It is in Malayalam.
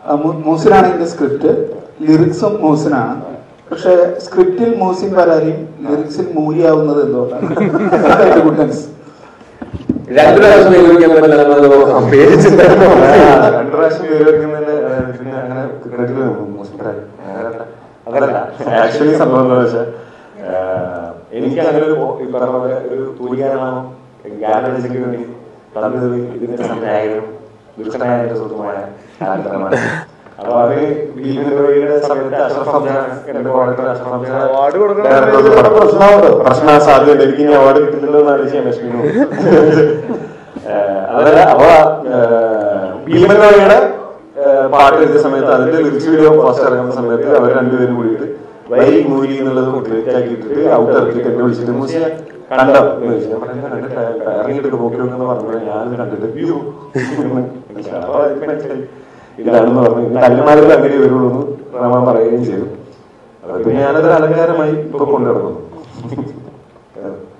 ആ, മൂ- മൂസിനാണ് ഇതിന്റെ സ്ക്രിപ്റ്റ് ലിറിക്സും മൂസിനാണ് പക്ഷെ സ്ക്രിപ്റ്റിൽ മൂസിൻ വരാനും ലിറിക്സിൽ മൂരിയാവുന്നത് എന്തുകൊണ്ടാണ് ഗുഡൻസ് രണ്ടു പ്രാവശ്യം ഉപയോഗിക്കാൻ പറ്റില്ല പേടിച്ചിട്ടുണ്ടായിരുന്നു രണ്ടു പ്രാവശ്യം പേര് വെക്കുന്നതിന് അതായത് പിന്നെ അങ്ങനെ ക്രെഡിറ്റ് മുസ്ലിം അതല്ല ആക്ച്വലി സംഭവം എന്താ വെച്ചാൽ എനിക്ക് അങ്ങനെ ഒരു ഈ പറഞ്ഞ പോലെ ഒരു തൂലികാരണോ ഗാനരചനയ്ക്ക് വേണ്ടി തന്നത് ഇതിന്റെ സംവിധായകനും ദുഷ്ടനായ എന്റെ സുഹൃത്തുമായ ആനന്ദമാണ് അപ്പൊ അത് ഭീമന്റെ വഴിയുടെ സമയത്ത് അഷ്റഫ് ഹംസാണ് എന്റെ കോളേജിൽ അഷ്റഫ് ഹംസ Award കൊടുക്കണം. പ്രശ്നമുണ്ട് പ്രശ്ന സാധ്യത എനിക്ക് ഇനി അവാർഡ് കിട്ടില്ലല്ലോ എന്ന് ആലോചിക്കാൻ വിഷമിക്കുന്നു അതല്ല അപ്പൊ ഭീമൻ വഴിയുടെ പാട്ട് എഴുതിയ സമയത്ത് അതിന്റെ ലിറിക്സ് വീഡിയോ പോസ്റ്റ് ഇറങ്ങുന്ന സമയത്ത് അവർ രണ്ടുപേരും കൂടിയിട്ട് വൈരി മൂരി എന്നുള്ളത് ക്ലിക്കാക്കി ഇട്ടിട്ട് ഔട്ട് ഇറക്കിയിട്ട് എന്നെ വിളിച്ചിട്ട് മൂസിയെ കണ്ടോ എന്ന് ചോദിച്ചു ഞാൻ പറഞ്ഞു, "ഞാൻ കണ്ടിട്ടില്ല. ഇറങ്ങിയിട്ട് നോക്കി നോക്കുന്നു പറഞ്ഞപ്പോൾ ഞാനിത് കണ്ടിട്ട് "അയ്യോ." അപ്പൊ എനിക്ക് മനസ്സിലായി ഇതാണെന്ന് പറഞ്ഞു ഇനി കല്ലുമാരിൽ അങ്ങനെ വരുള്ളൂ എന്ന് റഹ്മാൻ പറയുകയും ചെയ്തു അപ്പൊ പിന്നെ ഞാനതൊരു അലങ്കാരമായി ഇപ്പൊ കൊണ്ടുനടക്കുന്നു